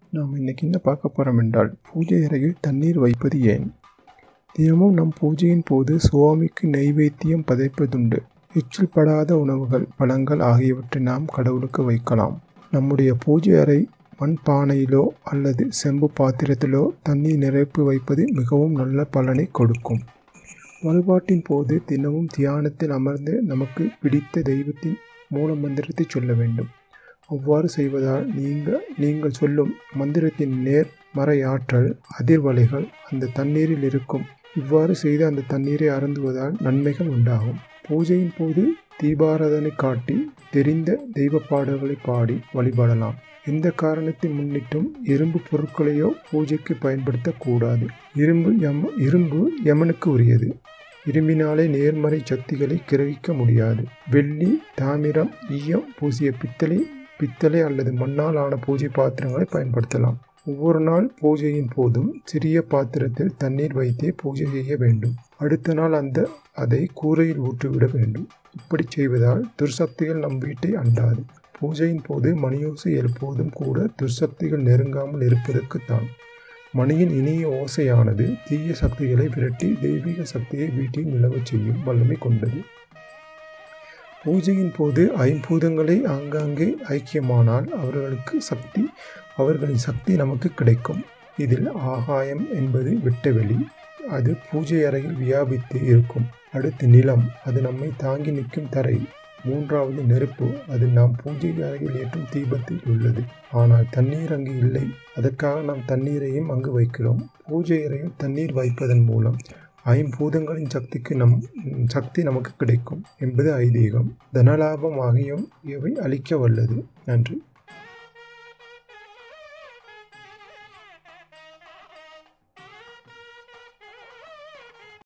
நாம் இன்னைக்கு என்ன பார்க்க போகிறோம் என்றால் பூஜை அறையில் தண்ணீர் வைப்பது ஏன் தினமும் நம் பூஜையின் போது சுவாமிக்கு நைவேத்தியம் பதைப்பதுண்டு எச்சில் படாத உணவுகள் பழங்கள் ஆகியவற்றை நாம் கடவுளுக்கு வைக்கலாம் நம்முடைய பூஜை அறை மண் பானையிலோ அல்லது செம்பு பாத்திரத்திலோ தண்ணீர் நிரப்பி வைப்பது மிகவும் நல்ல பலனை கொடுக்கும் வழிபாட்டின் போது தினமும் தியானத்தில் அமர்ந்து நமக்கு பிடித்த தெய்வத்தின் மூல மந்திரத்தை சொல்ல வேண்டும் அவ்வாறு செய்வதால் நீங்கள் நீங்கள் சொல்லும் மந்திரத்தின் நேர் மறை ஆற்றல் அதிர்வலைகள் அந்த தண்ணீரில் இருக்கும் இவ்வாறு செய்து அந்த தண்ணீரை அருந்துவதால் நன்மைகள் உண்டாகும் பூஜையின் போது தீபாராதனை காட்டி தெரிந்த தெய்வ பாடல்களை பாடி வழிபடலாம் எந்த காரணத்தை முன்னிட்டும் இரும்பு பொருட்களையோ பூஜைக்கு பயன்படுத்தக்கூடாது இரும்பு யம இரும்பு யமனுக்கு உரியது இரும்பினாலே நேர்மறை சக்திகளை கிரகிக்க முடியாது வெள்ளி தாமிரம் ஈயம் பூசிய பித்தளை பித்தளை அல்லது மண்ணால் ஆன பூஜை பாத்திரங்களை பயன்படுத்தலாம் ஒவ்வொரு நாள் பூஜையின் போதும் சிறிய பாத்திரத்தில் தண்ணீர் வைத்தே பூஜை செய்ய வேண்டும் அடுத்த நாள் அந்த அதை கூரையில் ஊற்றிவிட வேண்டும் இப்படி செய்வதால் துர்சக்திகள் நம் வீட்டை அண்டாது பூஜையின் போது மணியோசை எழுப்புவதும் கூட துர்சக்திகள் நெருங்காமல் இருப்பதற்குத்தான் மணியின் இனிய ஓசையானது தீய சக்திகளை விரட்டி தெய்வீக சக்தியை வீட்டில் நிலவச் செய்யும் வல்லமை கொண்டது பூஜையின் போது ஐம்பூதங்களை ஆங்காங்கே ஐக்கியமானால் அவர்களுக்கு சக்தி அவர்களின் சக்தி நமக்கு கிடைக்கும் இதில் ஆகாயம் என்பது வெட்டவெளி அது பூஜை அறையில் வியாபித்து இருக்கும் அடுத்து நிலம் அது நம்மை தாங்கி நிற்கும் தரை மூன்றாவது நெருப்பு அது நாம் பூஜை அறையில் ஏற்றும் தீபத்தில் உள்ளது ஆனால் தண்ணீர் அங்கு இல்லை அதற்காக நாம் தண்ணீரையும் அங்கு வைக்கிறோம் பூஜை அறையில் தண்ணீர் வைப்பதன் மூலம் ஐம்பூதங்களின் சக்திக்கு நம் சக்தி நமக்கு கிடைக்கும் என்பது ஐதீகம் தனலாபம் ஆகியும் இவை அளிக்க வல்லது நன்றி